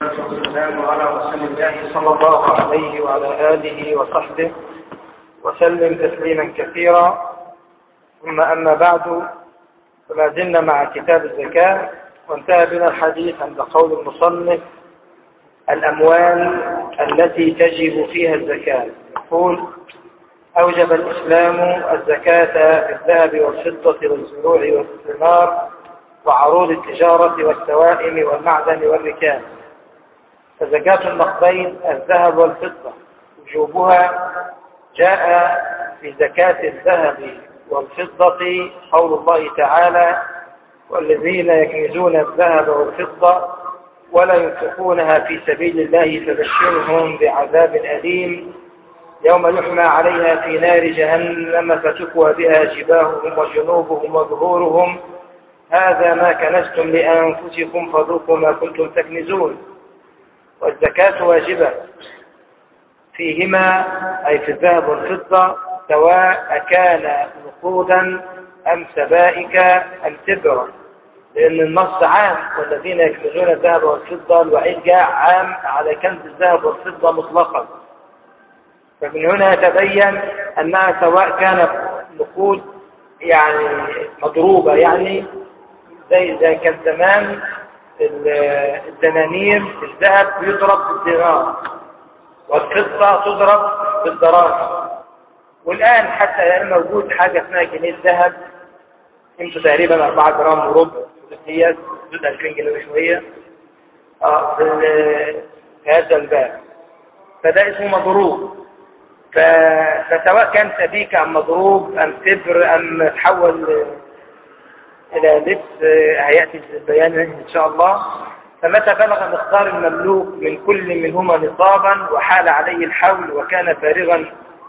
والسلام على رسول الله صلى الله عليه وعلى آله وصحبه وسلم تسليما كثيرا ثم أما بعد فما زلنا مع كتاب الزكاة وانتهى بنا الحديث عند قول المصنف الأموال التي تجب فيها الزكاة يقول أوجب الإسلام الزكاة في الذهب والفضة والزروع والثمار وعروض التجارة والسوائم والمعدن والركاب فزكاة النقدين الذهب والفضة وجوبها جاء في زكاة الذهب والفضة قول الله تعالى والذين يكنزون الذهب والفضة ولا ينفقونها في سبيل الله فبشرهم بعذاب أليم يوم يحمى عليها في نار جهنم فتكوى بها جباههم وجنوبهم وظهورهم هذا ما كنزتم لأنفسكم فذوقوا ما كنتم تكنزون والزكاة واجبة فيهما أي في الذهب والفضة سواء كان نقودا أم سبائك أم تبرا لأن النص عام والذين يكنزون الذهب والفضة الوعيد جاء عام على كنز الذهب والفضة مطلقا فمن هنا يتبين أنها سواء كانت نقود يعني مضروبة يعني زي زي كان زمان الدنانير الذهب يضرب بالدينار والفضة تضرب بالدراهم والآن حتى الآن موجود حاجة اسمها جنيه ذهب قيمته تقريبا 4 جرام وربع هي حدود 2000 جنيه وشوية اه في هذا الباب فده اسمه مضروب فسواء كان سبيك أم مضروب أم تبر أم تحول إلى لبس هيأتي البيان إن شاء الله فمتى بلغ مقدار المملوك من كل منهما نصابا وحال عليه الحول وكان فارغا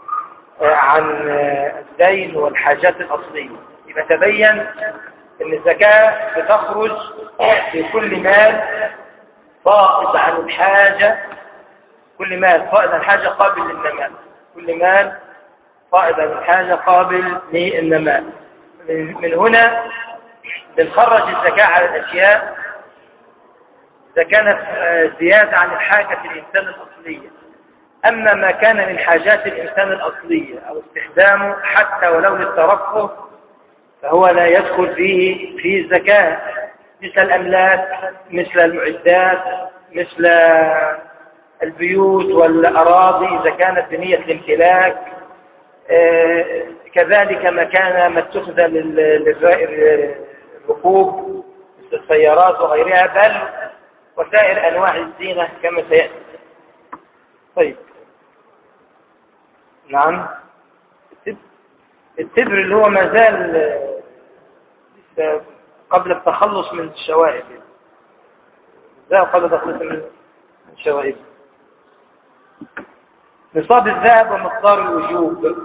عن الدين والحاجات الأصلية يبقى تبين أن الزكاة بتخرج في كل مال فائض عن الحاجة كل مال فائض عن الحاجة قابل للنماء كل مال فائض عن الحاجة قابل للنماء من هنا بنخرج الزكاة على الأشياء إذا كانت زيادة عن الحاجة الإنسان الأصلية أما ما كان من حاجات الإنسان الأصلية أو استخدامه حتى ولو للترفه فهو لا يدخل فيه في الزكاة مثل الأملاك مثل المعدات مثل البيوت والأراضي إذا كانت بنية الامتلاك كذلك ما كان ما اتخذ للركوب مثل السيارات وغيرها بل وسائر أنواع الزينة كما سيأتي طيب نعم التبر اللي هو ما زال قبل التخلص من الشوائب زال قبل التخلص من الشوائب نصاب الذهب ومقدار الوجوب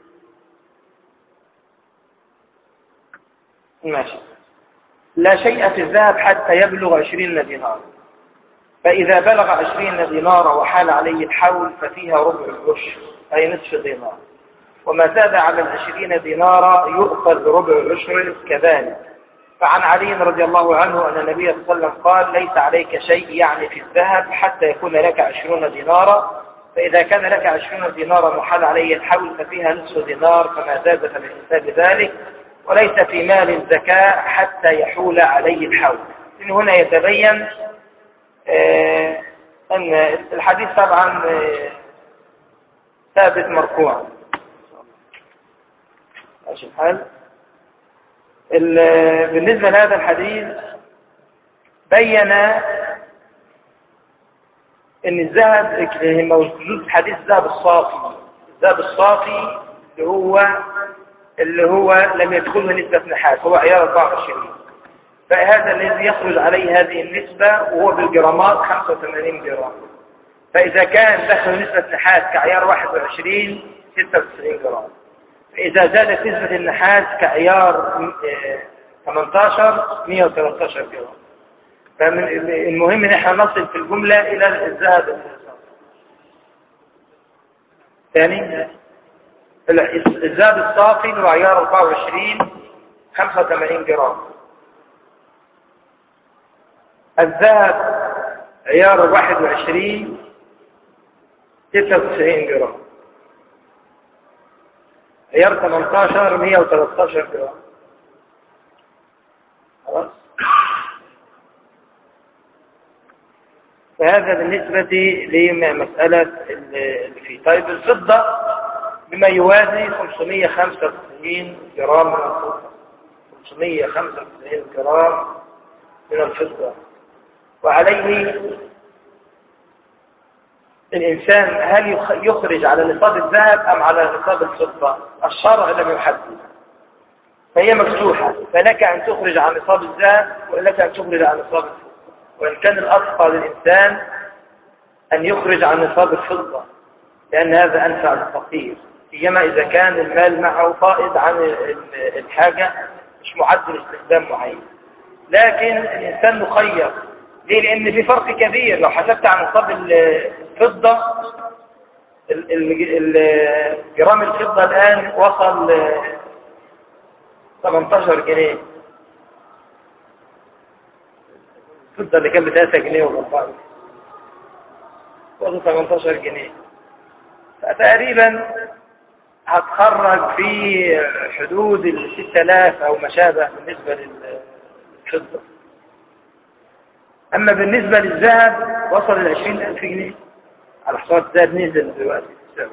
ماشي لا شيء في الذهب حتى يبلغ عشرين دينار فإذا بلغ عشرين دينار وحال عليه الحول ففيها ربع العشر أي نصف دينار وما زاد على العشرين دينارا يؤخذ ربع العشر كذلك فعن علي رضي الله عنه أن النبي صلى الله عليه وسلم قال ليس عليك شيء يعني في الذهب حتى يكون لك عشرون دينارا فإذا كان لك عشرون دينارا وحال عليه الحول ففيها نصف دينار فما زاد فبحساب ذلك وليس في مال الزكاة حتى يحول عليه الحول من هنا يتبين آه أن الحديث طبعا آه ثابت مرفوعا ماشي الحال بالنسبة لهذا الحديث بين ان الذهب موجود في حديث الذهب الصافي الذهب الصافي اللي هو اللي هو لم يدخله نسبة نحاس هو عيار 24 فهذا الذي يخرج عليه هذه النسبة وهو بالجرامات 85 جرام فإذا كان دخل نسبة نحاس كعيار 21 96 جرام فإذا زادت نسبة النحاس كعيار 18 113 جرام فمن المهم ان احنا نصل في الجملة الى الذهب ثاني الذهب الصافي اللي هو عيار 24 85 جرام الذهب عيار 21 96 جرام عيار 18 113 جرام خلاص فهذا بالنسبة لمسألة اللي في طيب الفضة بما يوازي 595 جرام من الفضة 595 جرام من الفضة وعليه الإنسان هل يخرج على نصاب الذهب أم على نصاب الفضة الشرع لم يحدد فهي مفتوحة فلك أن تخرج عن نصاب الذهب ولك أن تخرج عن نصاب الفضة وإن كان الأصفى للإنسان أن يخرج عن نصاب الفضة لأن هذا أنفع للفقير سيما إذا كان المال معه فائض عن الحاجة مش معد لاستخدام معين لكن الإنسان مخير ليه لأن في فرق كبير لو حسبت عن نصاب الفضة جرام الفضة الآن وصل 18 جنيه الفضة اللي كانت ب 3 جنيه و4 وصل 18 جنيه فتقريبا هتخرج في حدود ال 6000 او ما شابه بالنسبة للفضة اما بالنسبة للذهب وصل ل 20000 جنيه على حساب الذهب نزل دلوقتي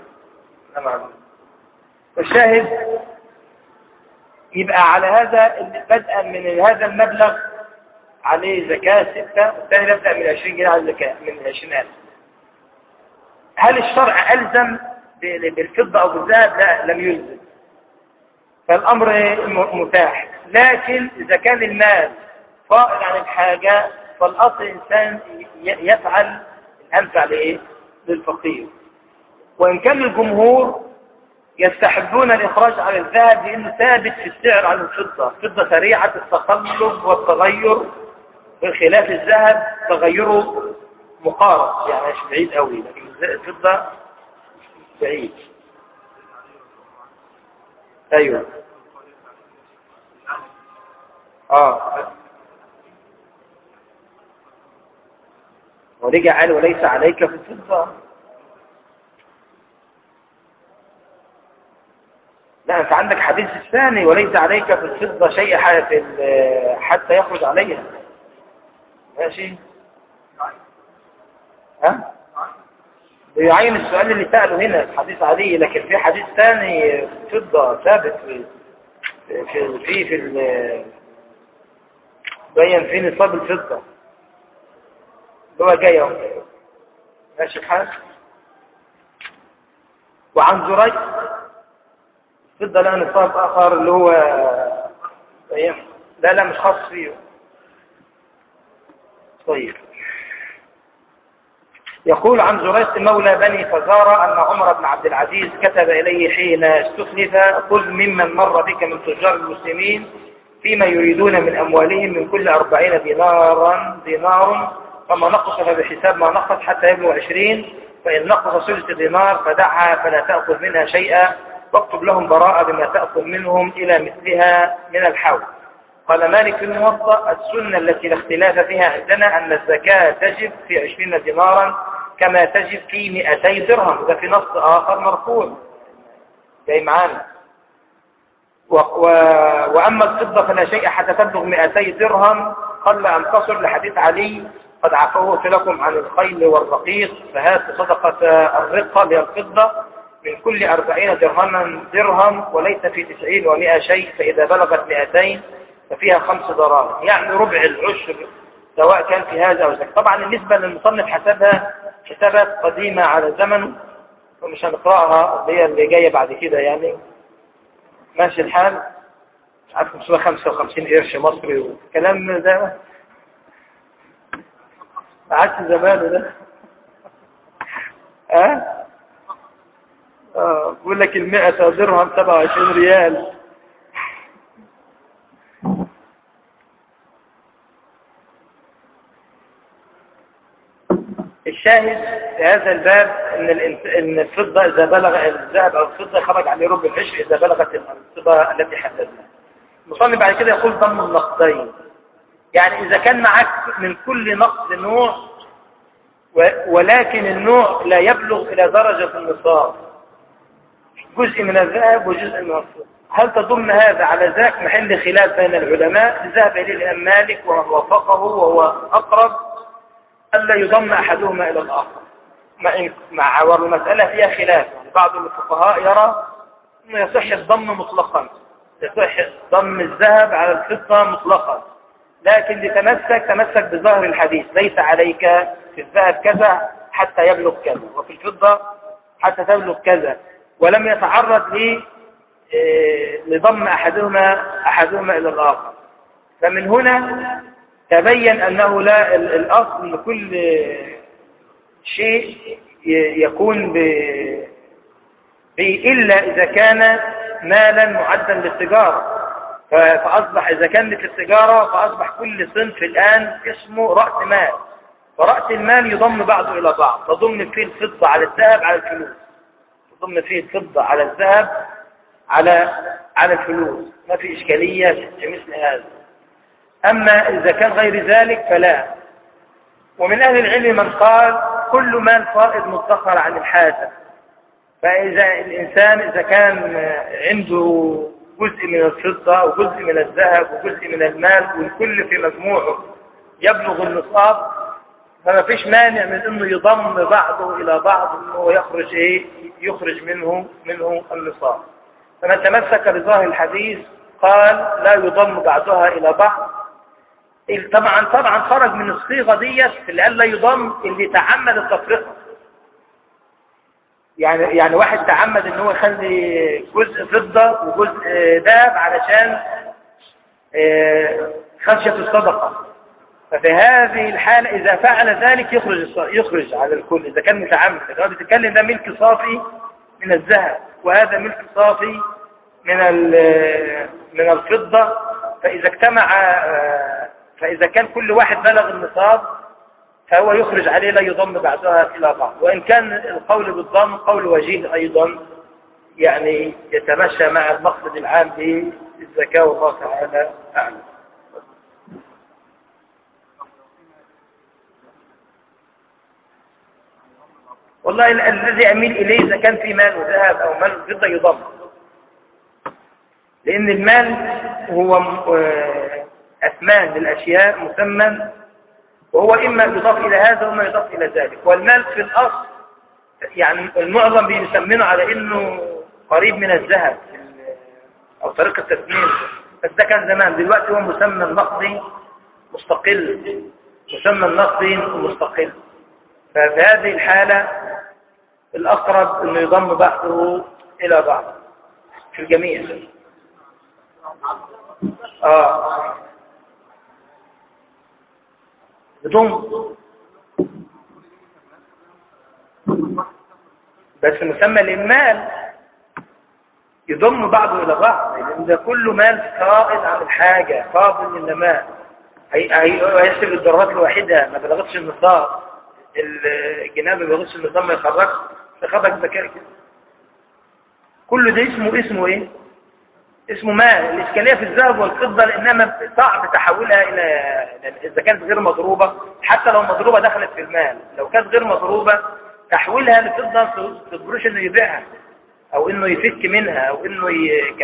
والشاهد يبقى على هذا بدءا من هذا المبلغ عليه زكاة ستة والثاني يبدأ من 20 جنيه على الزكاة من 20000 هل الشرع ألزم بالفضة أو بالذهب لا لم يلزم فالأمر متاح لكن إذا كان المال فائض عن الحاجة فالأصل إنسان يفعل الأنفع لإيه؟ للفقير وإن كان الجمهور يستحبون الإخراج على الذهب لأنه ثابت في السعر عن الفضة الفضة سريعة التقلب والتغير بخلاف الذهب تغيره مقارب يعني مش بعيد قوي لكن الفضة بعيد ايوه اه ورجع قال وليس عليك في الفضة لا انت عندك حديث الثاني وليس عليك في الفضة شيء حتى يخرج عليها ماشي ها بيعين السؤال اللي سأله هنا حديث علي لكن في حديث ثاني فضة ثابت في في في, في بين في نصاب الفضة اللي هو جاي اهو ماشي الحال وعن زريق فضة لها نصاب آخر اللي هو لا لا مش خاص فيه طيب يقول عن زريق مولى بني فزارة أن عمر بن عبد العزيز كتب إليه حين استخلف خذ ممن مر بك من تجار المسلمين فيما يريدون من أموالهم من كل أربعين دينارا دينار فما نقص فبحساب ما نقص حتى يبلغ عشرين فإن نقص ثلث دينار فدعها فلا تأخذ منها شيئا واكتب لهم براءة بما تأخذ منهم إلى مثلها من الحول قال مالك في الموطأ السنة التي لا اختلاف فيها عندنا أن الزكاة تجب في عشرين دينارا كما تجب في مئتي درهم ده في نص آخر مرفوع جاي معانا و... و... وأما الفضة فلا شيء حتى تبلغ مئتي درهم قل أن تصل لحديث علي قد عفوت لكم عن الخيل والرقيق فهات صدقة الرقة للفضة من كل أربعين درهما درهم وليس في تسعين ومئة شيء فإذا بلغت مئتين ففيها خمس دراهم يعني ربع العشر سواء كان في هذا أو ذاك طبعا النسبة للمصنف حسبها حسابات قديمة على زمن ومش هنقرأها اللي هي اللي جاية بعد كده يعني ماشي الحال مش عارف 555 قرش مصري والكلام ده ما عادش زمانه ده ها اه بيقول لك المئة درهم 27 ريال الشاهد في هذا الباب ان ان الفضه اذا بلغ الذهب او الفضه خرج عليه ربع العشر اذا بلغت الصفه التي حددنا. المصنف بعد كده يقول ضم النقدين. يعني اذا كان معك من كل نقد نوع ولكن النوع لا يبلغ إلى درجة النصاب جزء من الذهب وجزء من الفضة هل تضم هذا على ذاك محل خلاف بين العلماء ذهب إليه الإمام مالك ووافقه وهو أقرب ألا يضم أحدهما إلى الآخر مع والمسألة فيها خلاف يعني بعض الفقهاء يرى أنه يصح الضم مطلقا يصح ضم الذهب على الفضة مطلقا لكن لتمسك تمسك بظاهر الحديث ليس عليك في الذهب كذا حتى يبلغ كذا وفي الفضة حتى تبلغ كذا ولم يتعرض لي آه، لضم أحدهما أحدهما إلى الآخر فمن هنا تبين أنه لا الأصل أن كل شيء يكون ب إلا إذا كان مالا معدا للتجارة فأصبح إذا كان في التجارة فأصبح كل صنف الآن اسمه رأس مال فرأس المال يضم بعضه إلى بعض تضم فيه الفضة على الذهب على الفلوس تضم فيه الفضة على الذهب على على الفلوس ما في إشكالية في مثل هذا أما إذا كان غير ذلك فلا ومن أهل العلم من قال كل مال فائض مدخر عن الحاجة فإذا الإنسان إذا كان عنده جزء من الفضة وجزء من الذهب وجزء من المال والكل في مجموعه يبلغ النصاب فما فيش مانع من انه يضم بعضه الى بعض انه يخرج ايه يخرج منه منه النصاب فمن تمسك بظاهر الحديث قال لا يضم بعضها الى بعض طبعا طبعا خرج من الصيغه ديت اللي قال لا يضم اللي تعمد التفرقه يعني يعني واحد تعمد ان هو يخلي جزء فضه وجزء ذهب علشان آه، خشيه الصدقه ففي هذه الحالة إذا فعل ذلك يخرج يخرج على الكل إذا كان متعمد إذا بتتكلم ده ملك صافي من الذهب وهذا ملك صافي من من الفضة فإذا اجتمع آه، فإذا كان كل واحد بلغ النصاب فهو يخرج عليه لا يضم بعضها إلى بعض وإن كان القول بالضم قول وجيه أيضا يعني يتمشى مع المقصد العام بالزكاة والله تعالى أعلم والله الذي أميل إليه إذا كان في مال وذهب أو مال فضة يضم لأن المال هو آه، أثمان للأشياء مسمى وهو إما يضاف إلى هذا وإما يضاف إلى ذلك والمال في الأصل يعني المعظم بيسمنه على إنه قريب من الذهب أو طريقة التسمين بس ده كان زمان دلوقتي هو مسمى نقدي مستقل مسمى نقدي مستقل ففي هذه الحالة الأقرب أنه يضم بعضه إلى بعض في الجميع آه يضم بس مسمى للمال يضم بعضه إلى بعض لأن ده كله مال فائض عن الحاجة فاضل من المال هيحسب الضربات الواحدة ما بلغتش النصاب الجناب ما بلغتش النصاب ما يخرجش تخرج زكاة كده كل ده اسمه اسمه ايه اسمه مال الإشكالية في الذهب والفضة لأنها صعب تحولها إلى إذا كانت غير مضروبة حتى لو مضروبة دخلت في المال لو كانت غير مضروبة تحويلها لفضة تجبروش إنه يبيعها أو إنه يفك منها أو إنه ي... ك...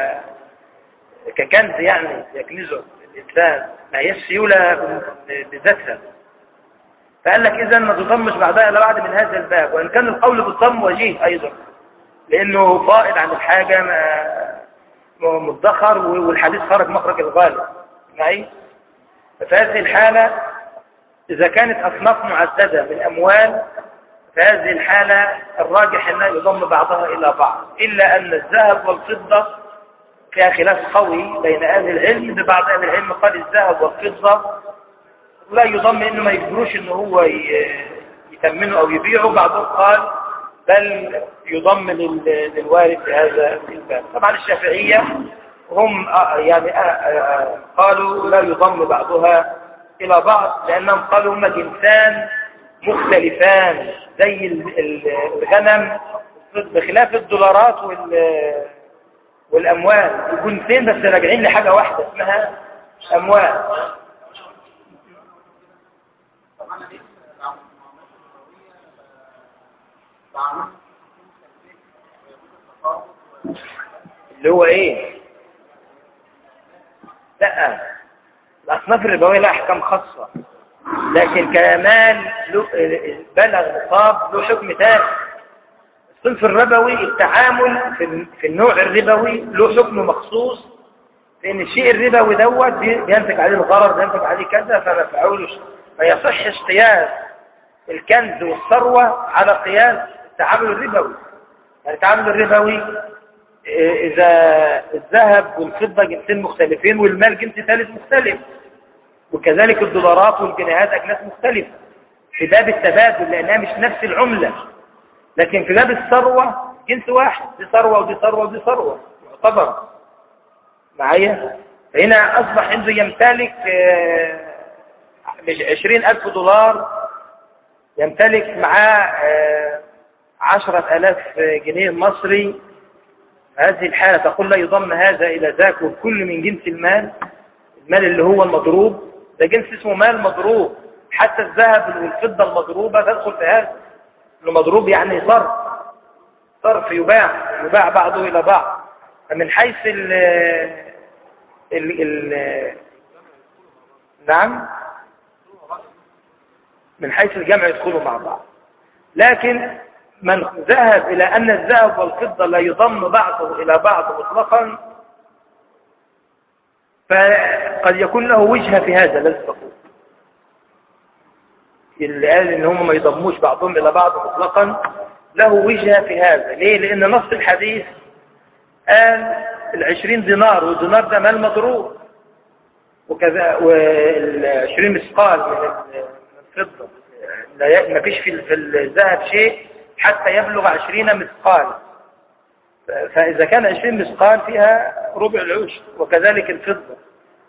ككنز يعني يكنزه الإنسان ما هي السيولة بذاتها فقال لك إذا ما تضمش بعدها إلا بعد من هذا الباب وإن كان القول بالضم وجيه أيضا لأنه فائد عن الحاجة ما مدخر والحديث خرج مخرج الغالب معي ففي هذه الحالة إذا كانت أصناف معددة من أموال في هذه الحالة الراجح أنه يضم بعضها إلى بعض إلا أن الذهب والفضة فيها خلاف قوي بين أهل العلم بعض أهل العلم قال الذهب والفضة لا يضم إنه ما يقدروش إنه هو يتمنه أو يبيعه بعضهم قال بل يضم للوارث في هذا الباب طبعا الشافعية هم آه، يعني آه، آه، قالوا لا يضم بعضها إلى بعض لأنهم قالوا هما جنسان مختلفان زي الغنم بخلاف الدولارات والأموال الجنسين بس راجعين لحاجة واحدة اسمها أموال اللي هو ايه لا الاصناف الربويه لها احكام خاصه لكن كمال بلغ نصاب له حكم ثاني الصنف الربوي التعامل في النوع الربوي له حكم مخصوص لان الشيء الربوي دوت بينتج عليه الغرر بينتج عليه كذا فما فعولش ما يصحش قياس الكنز والثروه على قياس التعامل الربوي يعني التعامل الربوي اذا الذهب والفضه جنسين مختلفين والمال جنس ثالث مختلف وكذلك الدولارات والجنيهات اجناس مختلفه في باب التبادل لانها مش نفس العمله لكن في باب الثروه جنس واحد دي ثروه ودي ثروه ودي ثروه يعتبر معايا هنا اصبح عنده يمتلك آه، عشرين الف دولار يمتلك معاه آه، عشرة الاف جنيه مصري هذه الحالة تقول لا يضم هذا إلى ذاك والكل من جنس المال المال اللي هو المضروب ده جنس اسمه مال مضروب حتى الذهب والفضة المضروبة تدخل في هذا المضروب يعني صرف صرف يباع يباع بعضه إلى بعض فمن حيث ال ال ال نعم من حيث الجمع يدخلوا مع بعض لكن من ذهب إلى أن الذهب والفضة لا يضم بعضه إلى بعض مطلقا فقد يكون له وجهة في هذا لازم تقول اللي قال ان هم ما يضموش بعضهم الى بعض مطلقا له وجهة في هذا ليه لان نص الحديث قال العشرين دينار والدينار ده مال مضروب وكذا والعشرين مثقال من الفضة ما فيش في الذهب شيء حتى يبلغ عشرين مثقال فإذا كان عشرين مثقال فيها ربع العشر وكذلك الفضة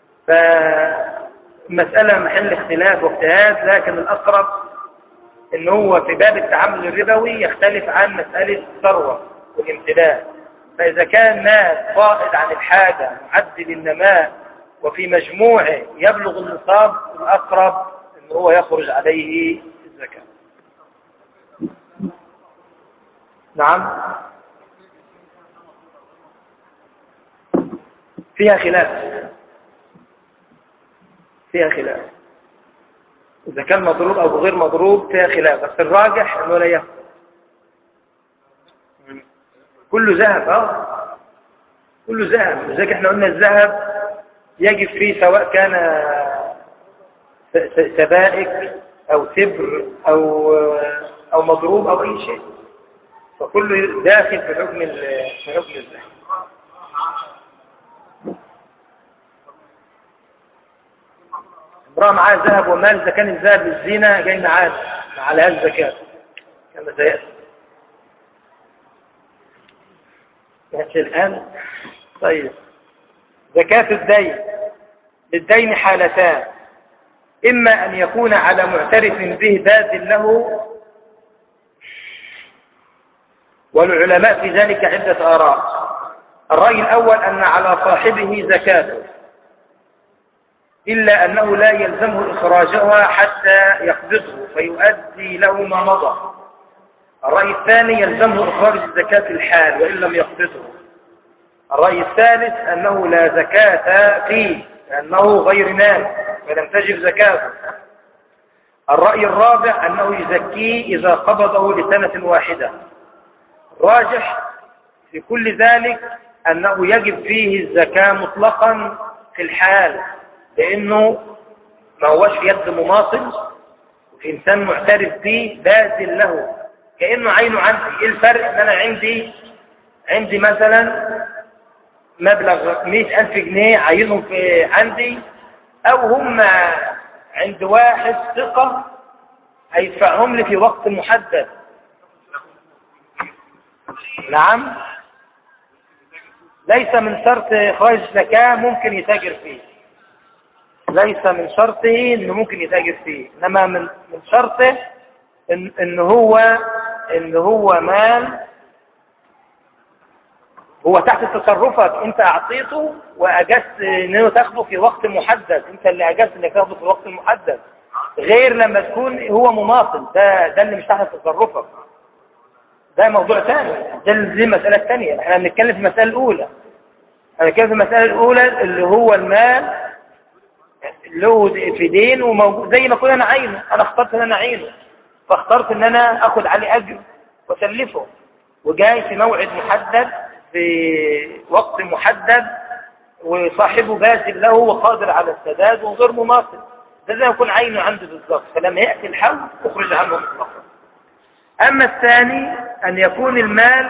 فمسألة محل اختلاف واجتهاد لكن الأقرب ان هو في باب التعامل الربوي يختلف عن مسألة الثروة والامتلاك فإذا كان مال فائض عن الحاجة معد للنماء وفي مجموعه يبلغ النصاب الأقرب ان هو يخرج عليه الزكاة نعم فيها خلاف فيها خلاف إذا كان مضروب أو غير مضروب فيها خلاف بس الراجح أنه لا يفعل كله ذهب اه كله ذهب لذلك احنا قلنا الذهب يجب فيه سواء كان سبائك او تبر او او مضروب او اي شيء فكله داخل في حكم في حكم الذهب امرأة معاها ذهب ومال إذا كان الذهب للزينة جاي معاه مع لها الزكاة كما سيأتي ماشي الآن طيب زكاة الدين للدين حالتان إما أن يكون على معترف به باذل له والعلماء في ذلك عدة آراء الرأي الأول أن على صاحبه زكاة إلا أنه لا يلزمه إخراجها حتى يقبضه فيؤدي له ما مضى الرأي الثاني يلزمه إخراج الزكاة في الحال وإن لم يقبضه الرأي الثالث أنه لا زكاة فيه لأنه غير مال فلم تجب زكاته الرأي الرابع أنه يزكيه إذا قبضه لسنة واحدة راجح في كل ذلك أنه يجب فيه الزكاة مطلقا في الحال لأنه ما هوش في يد مماطل وفي إنسان معترف به باذل له كأنه عينه عندي ايه الفرق ان انا عندي عندي مثلا مبلغ مئة ألف جنيه عينهم في عندي أو هم عند واحد ثقة هيدفعهم لي في وقت محدد نعم ليس من شرط إخراج الزكاة ممكن يتاجر فيه ليس من شرطه انه ممكن يتاجر فيه انما من من شرطه ان, إن هو ان هو مال هو تحت تصرفك انت اعطيته واجزت انه تاخده في وقت محدد انت اللي اجزت انك تاخده في الوقت المحدد غير لما تكون هو مماطل ده ده اللي مش تحت تصرفك ده موضوع ثاني ده دي مسألة ثانية احنا بنتكلم في المسألة الأولى احنا بنتكلم في المسألة الأولى اللي هو المال له في دين وموجود زي ما كنت أنا عينه أنا اخترت أن أنا عينه فاخترت أن أنا أخذ عليه أجر وأسلفه وجاي في موعد محدد في وقت محدد وصاحبه باذل له وقادر على السداد وغير مماثل ده زي ما يكون عينه عنده بالظبط فلما يأتي الحول تخرج عنه مطلقا أما الثاني أن يكون المال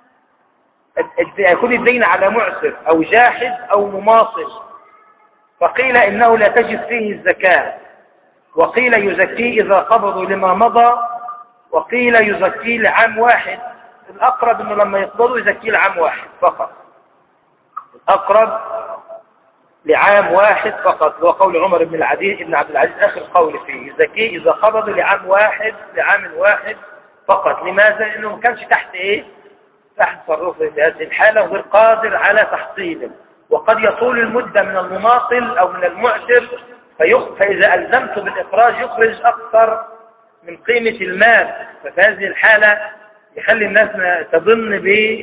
يكون الدين على معسر أو جاحد أو مماصل فقيل إنه لا تجب فيه الزكاة وقيل يزكيه إذا قبضوا لما مضى وقيل يزكيه لعام واحد الأقرب أنه لما يقبضوا يزكيه لعام واحد فقط الأقرب لعام واحد فقط هو قول عمر بن العزيز ابن عبد العزيز آخر قول فيه يزكيه إذا قبض لعام واحد لعام واحد فقط لماذا؟ لأنه ما كانش تحت إيه؟ تحت تصرفه في هذه الحالة وغير قادر على تحصيله وقد يطول المدة من المماطل أو من المعسر فإذا ألزمته بالإخراج يخرج أكثر من قيمة المال ففي هذه الحالة يخلي الناس تظن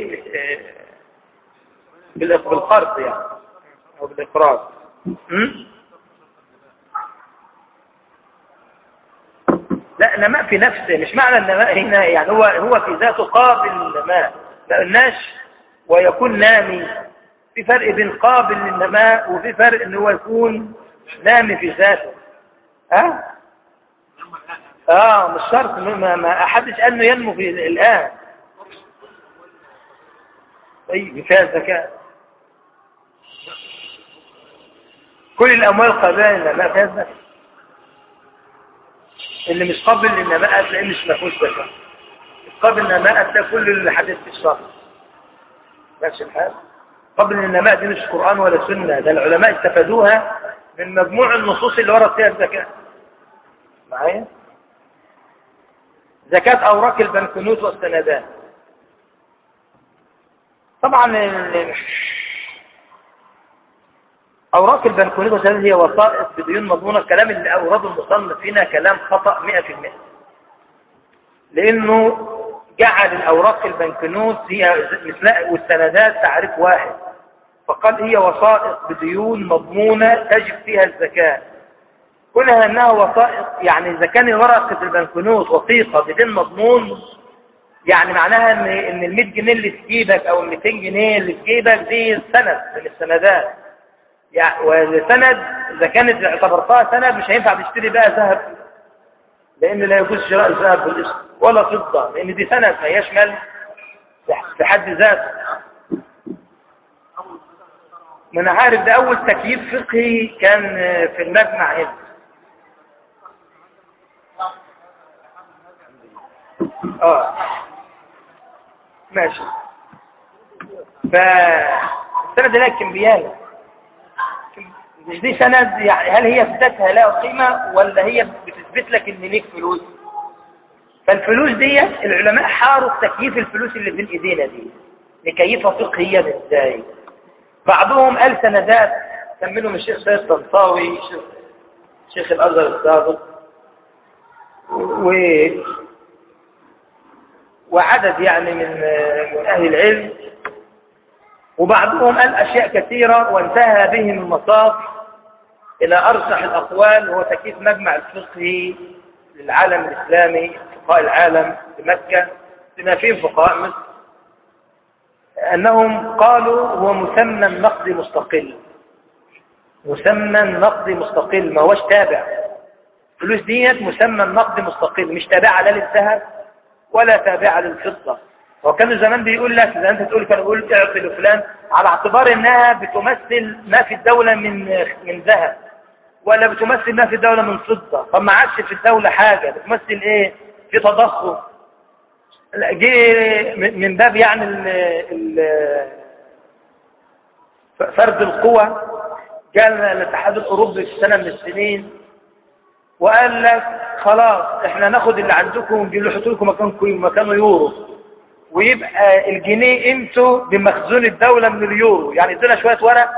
بالقرض يعني أو بالإخراج لا نماء في نفسه مش معنى النماء هنا يعني هو هو في ذاته قابل للنماء ما قلناش ويكون نامي في فرق بين قابل للنماء وفي فرق ان هو يكون نامي في ذاته ها اه مش شرط ما, ما احدش قال انه ينمو في الان طيب فيها الزكاه كل الاموال قابله للنماء فيها الزكاه اللي مش قابل للنماء تلاقيه مش مفهوش زكاه قابل للنماء تلاقي كل اللي حدث في الشرع ماشي الحال قبل النماء دي مش قرآن ولا سنة ده العلماء استفادوها من مجموع النصوص اللي ورد فيها الزكاة معايا زكاة أوراق البنكنوت والسندات طبعا أوراق البنكنوت والسندات هي وسائط بديون مضمونة الكلام اللي أورده المصنف هنا كلام خطأ 100% لأنه جعل الأوراق البنكنوت هي والسندات تعريف واحد فقال هي وسائط بديون مضمونة تجب فيها الزكاة كلها أنها وسائط يعني إذا كان ورقة البنكنوت وثيقة بدين مضمون يعني معناها ان ان ال 100 جنيه اللي في جيبك او ال 200 جنيه اللي في جيبك دي سند من السندات يعني والسند اذا كانت اعتبرتها سند مش هينفع تشتري بقى ذهب لان لا يجوز شراء الذهب بالاسم ولا فضه لان دي سند ما هياش مال في حد ذاته ما انا عارف ده اول تكييف فقهي كان في المجمع هنا اه ماشي فالسند ده كمبيالة مش دي سند يعني هل هي ذاتها لها قيمة ولا هي بتثبت لك ان ليك فلوس فالفلوس دي العلماء حاروا تكييف الفلوس اللي بين ايدينا دي نكيفها فقهيا ازاي بعضهم قال سندات كان منهم الشيخ سيد طنطاوي شيخ, شيخ الازهر السابق و وعدد يعني من من اهل العلم وبعضهم قال اشياء كثيره وانتهى بهم المصاف الى ارجح الاقوال وهو تكييف مجمع الفقهي للعالم الاسلامي فقهاء العالم في مكه بما فيهم فقهاء مصر أنهم قالوا هو مسمى نقد مستقل مسمى نقد مستقل ما هوش تابع فلوس ديت مسمى نقد مستقل مش تابعة لا للذهب ولا تابعة للفضة وكانوا زمان بيقول لك إذا أنت تقول كانوا يقول اعطي لفلان على اعتبار إنها بتمثل ما في الدولة من من ذهب ولا بتمثل ما في الدولة من فضة طب ما عادش في الدولة حاجة بتمثل إيه في تضخم جه من باب يعني ال ال فرد القوى قال الاتحاد الاوروبي في سنه من السنين وقال لك خلاص احنا ناخد اللي عندكم ونجيب لكم مكان مكانه يورو ويبقى الجنيه قيمته بمخزون الدوله من اليورو يعني ادينا شويه ورق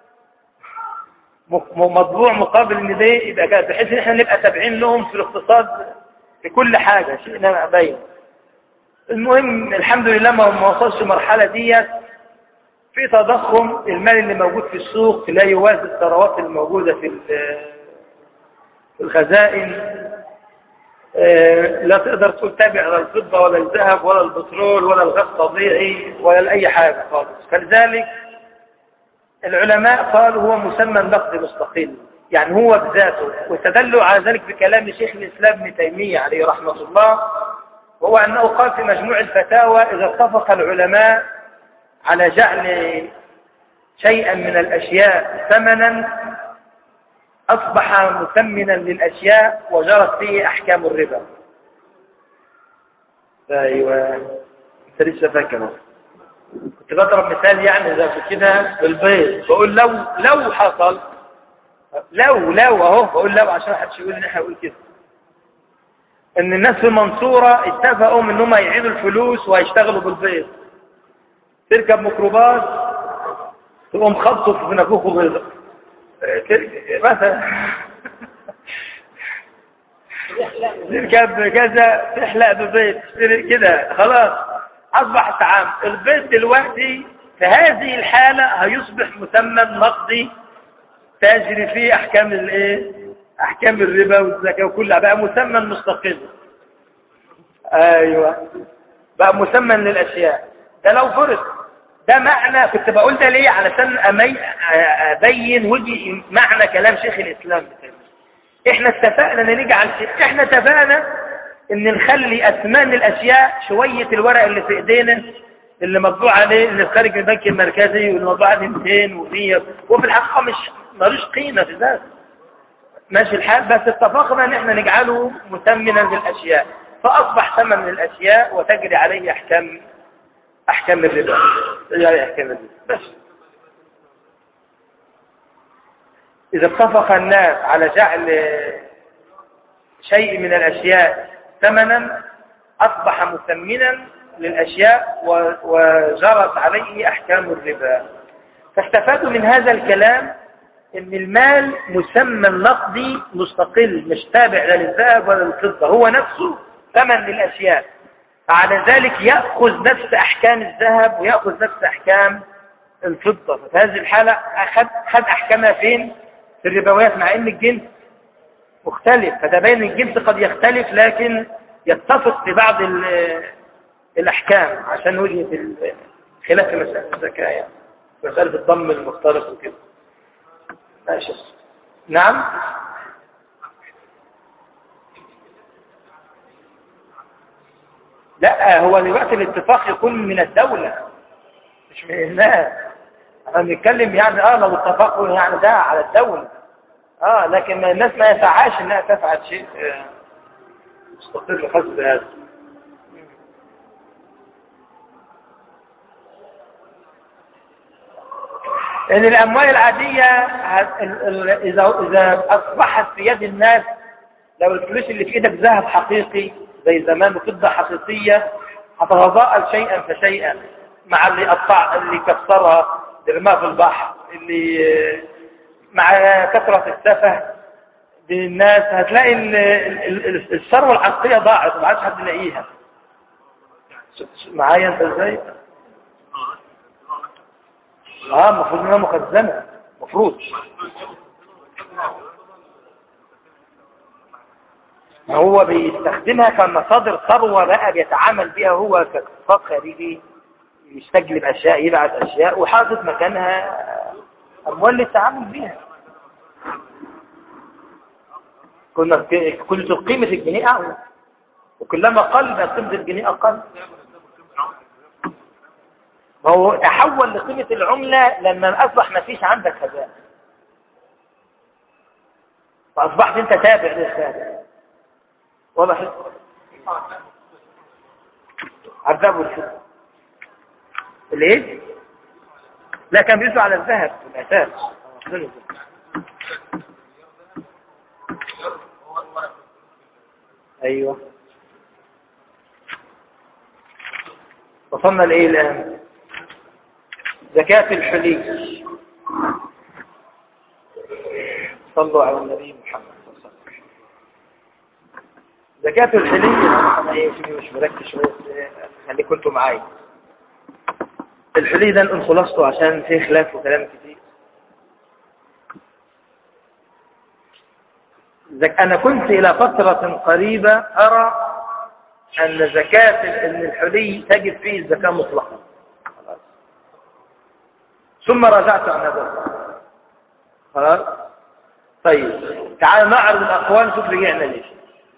مطبوع مقابل ان ده يبقى بحيث ان احنا نبقى تابعين لهم في الاقتصاد في كل حاجه شيء باين المهم الحمد لله ما وصلش المرحلة ديت في تضخم المال اللي موجود في السوق لا يوازي الثروات الموجودة في في الخزائن آه، لا تقدر تقول تابع لا الفضة ولا الذهب ولا البترول ولا الغاز الطبيعي ولا أي حاجة خالص فلذلك العلماء قالوا هو مسمى نقد مستقل يعني هو بذاته واستدلوا على ذلك بكلام شيخ الإسلام ابن تيمية عليه رحمة الله وهو أنه قال في مجموع الفتاوى إذا اتفق العلماء على جعل شيئا من الأشياء ثمنا أصبح مثمنا للأشياء وجرت فيه أحكام الربا أيوة أنت لسه فاكر كنت بضرب مثال يعني زي كده بالبيض بقول لو لو حصل لو لو اهو بقول لو عشان حدش يقول ان احنا نقول كده ان الناس في المنصورة اتفقوا ان هم يعيدوا الفلوس وهيشتغلوا بالبيض تركب ميكروباص تقوم خبطه في نافوخه بيضة مثلا تركب كذا تحلق ببيض كده خلاص اصبح التعامل البيض دلوقتي في هذه الحالة هيصبح مسمى نقدي تجري فيه احكام الايه احكام الربا والزكاة وكلها بقى مسمى مستقل ايوه بقى مسمى للاشياء ده لو فرض ده معنى كنت بقول ده ليه علشان ابين وجه معنى كلام شيخ الاسلام احنا اتفقنا ان نجعل احنا اتفقنا ان نخلي اثمان الاشياء شوية الورق اللي في ايدينا اللي مطبوع عليه اللي خارج من البنك المركزي واللي مطبوع عليه 200 و100 وفي الحقيقة مش ملوش قيمة في ذاته ماشي الحال بس اتفقنا ان احنا نجعله مثمنا للاشياء فاصبح ثمن للاشياء وتجري عليه احكام احكام الربا تجري عليه احكام الربا بس اذا اتفق الناس على جعل شيء من الاشياء ثمنا اصبح مثمنا للاشياء وجرت عليه احكام الربا فاستفادوا من هذا الكلام ان المال مسمى نقدي مستقل مش تابع لا للذهب ولا للفضة هو نفسه ثمن للأشياء على ذلك يأخذ نفس أحكام الذهب ويأخذ نفس أحكام الفضة ففي هذه الحالة أخذ, أخذ أحكامها فين في الربويات مع أن الجنس مختلف فده بين الجنس قد يختلف لكن يتفق في بعض الأحكام عشان وجهة خلاف مسألة الزكاة يعني مسألة الضم المختلط وكده ماشي نعم لا هو دلوقتي الاتفاق يكون من الدولة مش من الناس احنا بنتكلم يعني اه لو اتفقوا يعني ده على الدولة اه لكن الناس ما يسعاش انها تفعل شيء آه، مستقر خاص بهذا لأن الأموال العادية إذا إذا أصبحت في يد الناس لو الفلوس اللي في إيدك ذهب حقيقي زي زمان وفضة حقيقية هتتضاءل شيئا فشيئا مع اللي قطع اللي كسرها رماها في البحر اللي مع كثرة السفه بين الناس هتلاقي الثروة الحقيقية ضاعت وما عادش حد يلاقيها معايا انت ازاي؟ اه المفروض انها مخزنه المفروض ما هو بيستخدمها كمصادر ثروه بقى بيتعامل بيها هو كاقتصاد خارجي يستجلب اشياء يبعث اشياء وحاطط مكانها اموال للتعامل بيها كنا كل قيمه الجنيه اعلى وكلما قل قيمه الجنيه اقل ما هو تحول لقيمة العملة لما أصبح ما فيش عندك خزانة فأصبحت أنت تابع للخزانة واضح عذاب الفضة الايه لا كان بيسوا على الذهب في الاساس ايوه وصلنا لايه الان زكاة الحلي صلوا على النبي محمد صلى الله عليه وسلم زكاة الحلي انا مش مركز شوية خلي كنتوا معايا الحلي ده ان خلاصته عشان فيه خلاف وكلام كتير أنا كنت إلى فترة قريبة أرى أن زكاة أن الحلي تجب فيه الزكاة مطلقة ثم رجعت عن هذا خلاص طيب تعال نعرض الأقوال شوف رجعنا ليش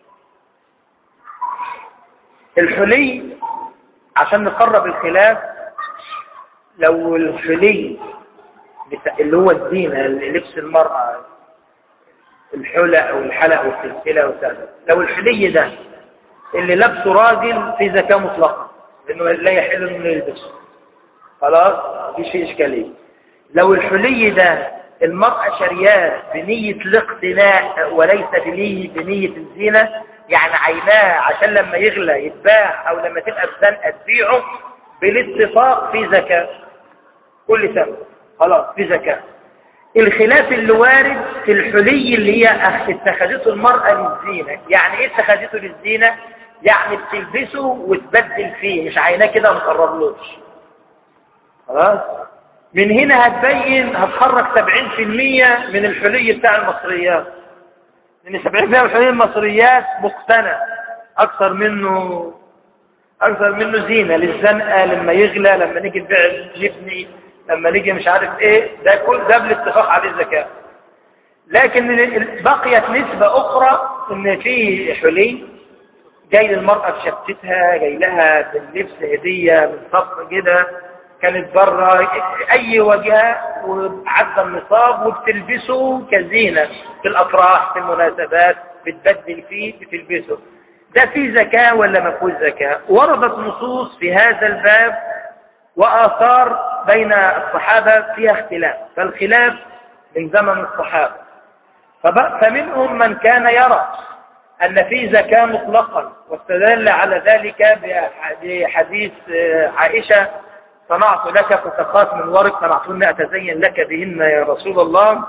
الحلي عشان نقرب الخلاف لو الحلي اللي هو الزينة لبس المرأة الحلى او الحلق والسلسلة وكذا لو الحلي ده اللي لبسه راجل في زكاة مطلقة لانه لا يحل انه يلبسه خلاص مفيش فيه اشكالية لو الحلي ده المرأة شرياه بنية الاقتناء وليس بنية, بنية الزينة يعني عيناه عشان لما يغلى يتباع او لما تبقى بزنقة تبيعه بالاتفاق في زكاة كل سنة خلاص في زكاة الخلاف اللي وارد في الحلي اللي هي اتخذته المرأة للزينة يعني ايه اتخذته للزينة يعني بتلبسه وتبدل فيه مش عيناه كده مقربلوش خلاص من هنا هتبين هتخرج 70% من الحلي بتاع المصريات لان 70% من الحلي المصريات مقتنع اكثر منه اكثر منه زينة للزنقة لما يغلى لما نيجي نبيع نبني لما نيجي مش عارف ايه ده كل ده بالاتفاق عليه الزكاة لكن بقيت نسبة اخرى ان في حلي جاي للمرأة في شبكتها جاي لها باللبس هدية من صف كده كانت بره اي وجهة وعدى النصاب وبتلبسه كزينة في الافراح في المناسبات بتبدل فيه بتلبسه ده في زكاة ولا ما فيهوش زكاة وردت نصوص في هذا الباب وآثار بين الصحابة فيها اختلاف فالخلاف من زمن الصحابة فمنهم من كان يرى أن في زكاة مطلقا واستدل على ذلك بحديث عائشة صنعت لك فتقات من ورق صنعتهن أتزين لك بهن يا رسول الله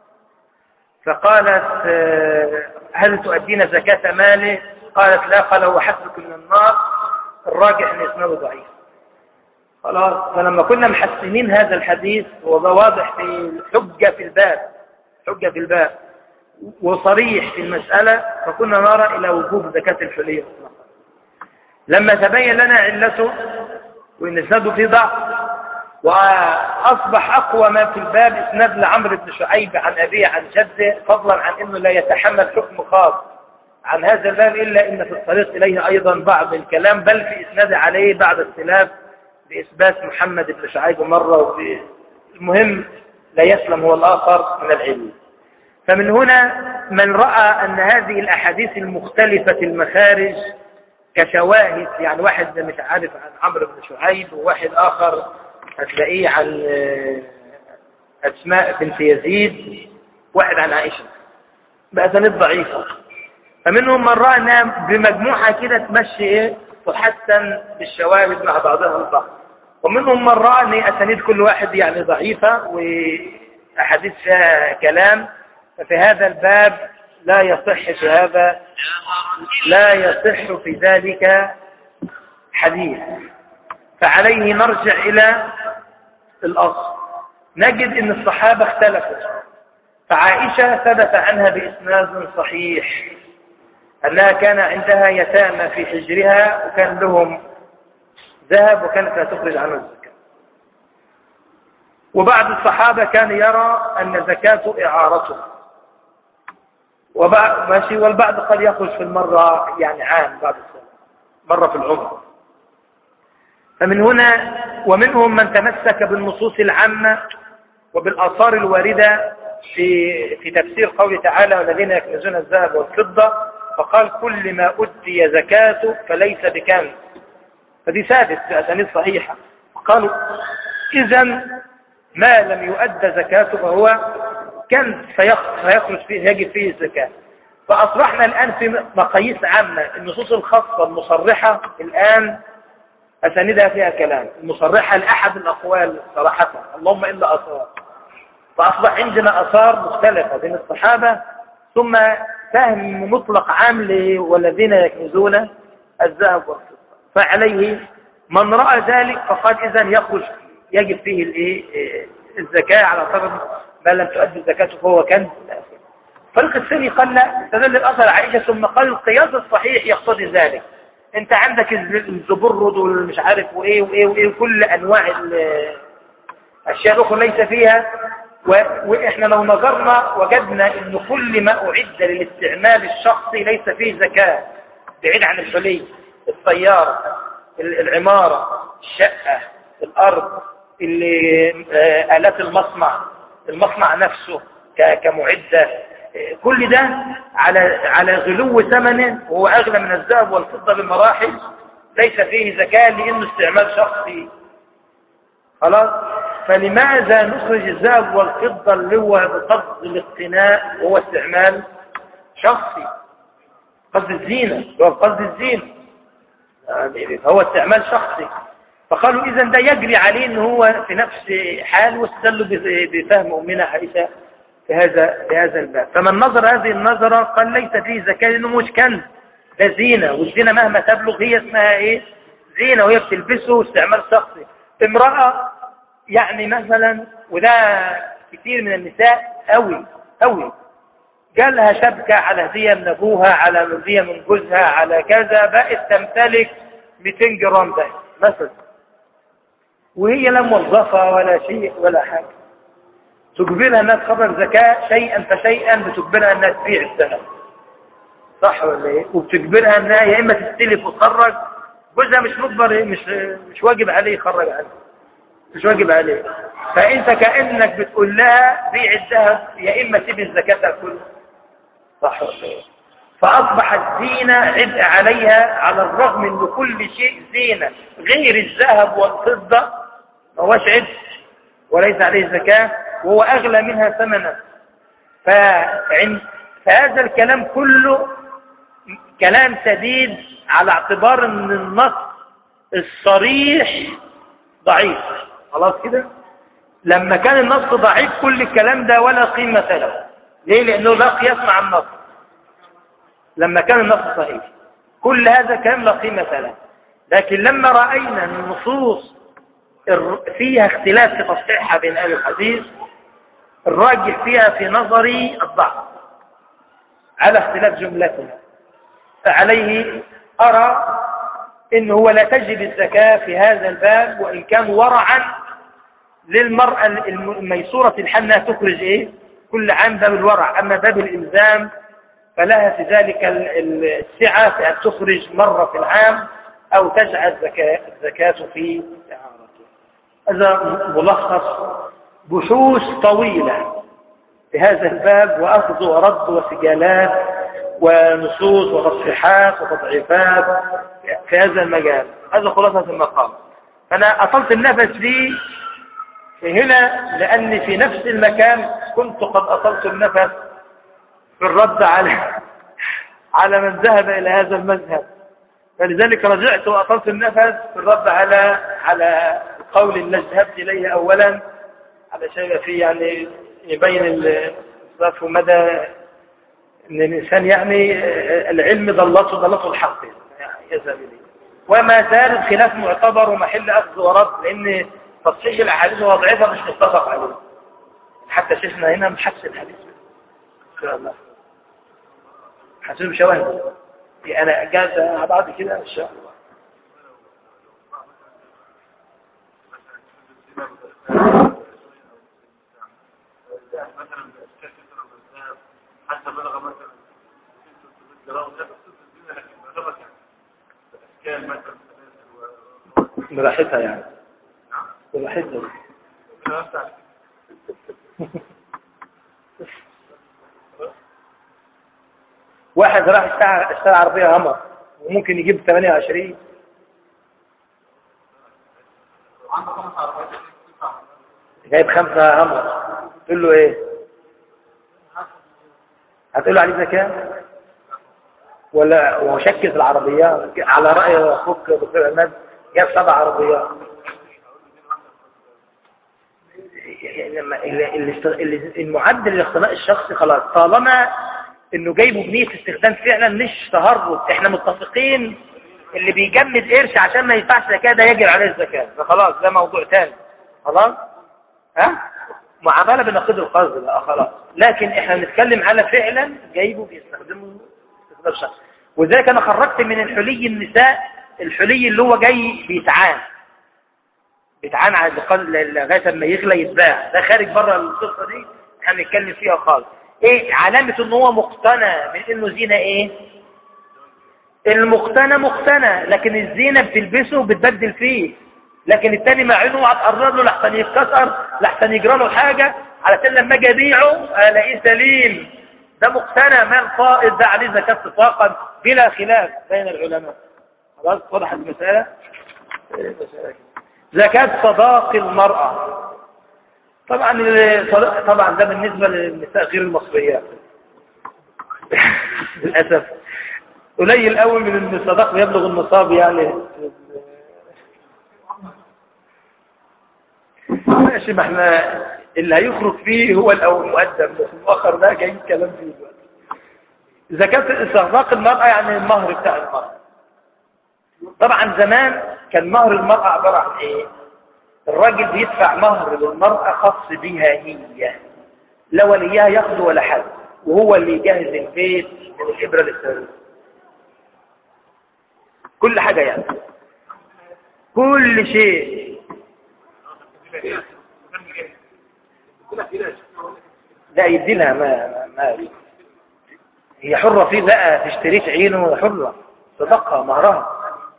فقالت هل تؤدين زكاة ماله قالت لا قال هو حسبك من النار الراجح ان اسناده ضعيف خلاص فلما كنا محسنين هذا الحديث وده واضح في الحجة في الباب حجة في الباب وصريح في المسألة فكنا نرى إلى وجوب زكاة الحلية لما تبين لنا علته وإن اسناده فيه ضعف وأصبح أقوى ما في الباب اسناد لعمرو بن شعيب عن أبيه عن جده فضلا عن أنه لا يتحمل حكم خاص عن هذا الباب إلا إن في الطريق إليه أيضا بعض الكلام بل في إسناد عليه بعد اختلاف بإثبات محمد بن شعيب مرة المهم لا يسلم هو الآخر من العلم فمن هنا من رأى أن هذه الأحاديث المختلفة المخارج كشواهد يعني واحد مش عارف عن عمرو بن شعيب وواحد آخر هتلاقيه عن أسماء بنت يزيد واحد عن عائشة بأسانيد ضعيفة فمنهم من رأى أنها بمجموعة كده تمشي إيه تحسن بالشواهد مع بعضها البعض ومنهم من رأى أن أسانيد كل واحد يعني ضعيفة وأحاديث فيها كلام ففي هذا الباب لا يصح في هذا لا يصح في ذلك حديث فعليه نرجع إلى الأصل نجد أن الصحابة اختلفوا فعائشة ثبت عنها بإسناد صحيح أنها كان عندها يتامى في حجرها وكان لهم ذهب وكانت لا تخرج عنه الزكاة وبعض الصحابة كان يرى أن زكاة إعارته وبعض ماشي والبعض قد يخرج في المرة يعني عام بعد السنة مرة في العمر فمن هنا ومنهم من تمسك بالنصوص العامة وبالآثار الواردة في في تفسير قوله تعالى والذين يكنزون الذهب والفضة فقال كل ما أدي زكاته فليس بكنز فدي ثابت بأسانيد صحيحة قالوا إذا ما لم يؤدى زكاته فهو كنز فيخرج فيه يجب فيه الزكاة فأصبحنا الآن في مقاييس عامة النصوص الخاصة المصرحة الآن أساندها فيها كلام المصرحة لأحد الأقوال صراحة اللهم إلا أثار فأصبح عندنا أثار مختلفة بين الصحابة ثم فهم مطلق عام والذين يكنزون الذهب والفضة فعليه من رأى ذلك فقد إذا يخرج يجب فيه الايه الزكاة على طرف ما لم تؤدي زكاته فهو كنز الفريق الثاني قال لا استدل الأثر عائشة ثم قال القياس الصحيح يقتضي ذلك انت عندك الزبرد والمش عارف وايه وايه وايه وكل انواع الاشياء الاخرى ليس فيها واحنا لو نظرنا وجدنا ان كل ما اعد للاستعمال الشخصي ليس فيه زكاة بعيد عن الحلي السيارة العمارة الشقة الارض اللي آه، آلات المصنع المصنع نفسه كمعدة كل ده على على غلو ثمنه وهو أغلى من الذهب والفضة بمراحل ليس فيه زكاة لأنه استعمال شخصي خلاص فلماذا نخرج الذهب والفضة اللي هو بقصد الاقتناء وهو استعمال شخصي قصد الزينة هو قصد الزينة هو استعمال شخصي فقالوا إذا ده يجري عليه ان هو في نفس حال واستدلوا بفهم أمنا عائشة في هذا في هذا الباب فمن نظر هذه النظرة قال ليس فيه زكاة لأنه مش كنز ده زينة والزينة مهما تبلغ هي اسمها ايه زينة وهي بتلبسه استعمال شخصي امرأة يعني مثلا وده كثير من النساء قوي قوي جالها شبكة على هدية من أبوها على هدية من جوزها على كذا بقت تمتلك 200 جرام ده مثلا وهي لا موظفة ولا شيء ولا حاجة تجبرها انها تخرج زكاة شيئا فشيئا بتجبرها انها تبيع السنة صح ولا ايه وبتجبرها انها يا اما تستلف وتخرج جوزها مش مجبر مش مش واجب عليه يخرج عنها مش واجب عليه فانت كانك بتقول لها بيع الذهب يا اما سيب الزكاه كله صح ولا ايه فاصبحت زينه عبء عليها على الرغم ان كل شيء زينه غير الذهب والفضه ما هوش عبء وليس عليه زكاه وهو أغلى منها ثمنا فهذا الكلام كله كلام سديد على اعتبار ان النص الصريح ضعيف خلاص كده لما كان النص ضعيف كل الكلام ده ولا قيمة له ليه لأنه لا قياس مع النص لما كان النص صحيح كل هذا كلام لا قيمة له لكن لما رأينا النصوص فيها اختلاف في تصحيحها بين أهل الحديث الراجح فيها في نظري الضعف على اختلاف جملتها فعليه أرى إنه هو لا تجب الزكاة في هذا الباب وإن كان ورعا للمرأة الميسورة الحنة تخرج إيه كل عام باب الورع أما باب الإلزام فلها في ذلك السعة في أن تخرج مرة في العام أو تجعل الزكاة في إعارته هذا ملخص بحوث طويلة في هذا الباب وأخذ ورد وسجالات ونصوص وتصحيحات وتضعيفات في هذا المجال هذا خلاصة المقام أنا أطلت النفس لي هنا لأني في نفس المكان كنت قد أطلت النفس في الرد على على من ذهب إلى هذا المذهب فلذلك رجعت وأطلت النفس في الرد على على القول الذي ذهبت إليه أولا علشان في يعني يبين الصلاف مدى ان الانسان يعني العلم ضلته ضلته الحق يعني وما زال الخلاف معتبر ومحل اخذ ورد لان تصحيح الاحاديث وضعيفها مش متفق عليه حتى شيخنا هنا محس الحديث ان شاء الله حسن شواهد انا جاز بعد كده ان شاء الله حتى بلغ مثلا براحتها يعني براحتها واحد راح اشترى عربية همر وممكن يجيب 28 جايب خمسة همر تقول له ايه هتقول له عليه زكاة ولا وشكل في العربيات على رأي أخوك دكتور عماد جاب سبع عربيات المعدل الاختلاء الشخصي خلاص طالما انه جايبه بنية استخدام فعلا مش تهرب احنا متفقين اللي بيجمد قرش عشان ما يدفعش زكاه ده يجري عليه الزكاه فخلاص ده موضوع ثاني خلاص ها معامله بنقيض القرض بقى خلاص لكن احنا بنتكلم على فعلا جايبه بيستخدمه استخدام شخصي وذلك انا خرجت من الحلي النساء الحلي اللي هو جاي بيتعان بيتعان على لغايه ما يغلى يتباع ده خارج بره القصه دي احنا بنتكلم فيها خالص ايه علامه ان هو مقتنع من انه زينه ايه المقتنى مقتنى لكن الزينه بتلبسه وبتبدل فيه لكن التاني مع انه هتقرب له لحسن يتكسر لحسن يجرى له حاجه علشان لما اجي ابيعه الاقيه سليم ده مقتنى مال فائض ده عليه زكاه اطلاقا بلا خلاف بين العلماء خلاص وضحت المساله زكاه صداق المراه طبعا طبعا ده بالنسبه للنساء غير المصريات للاسف قليل قوي من الصداق يبلغ النصاب يعني ماشي ما احنا اللي هيخرج فيه هو الاول مقدم بس المؤخر ده جاي كلام فيه دلوقتي زكاة استغراق المرأة يعني المهر بتاع المرأة طبعا زمان كان مهر المرأة عبارة عن ايه الراجل بيدفع مهر للمرأة خاص بها هي لا وليها ياخده ولا حد وهو اللي يجهز البيت من الإبرة للسرير كل حاجة يعني كل شيء لا يدي لها ما ما هي حرة فيه بقى تشتريه عينه حرة صدقها مهرها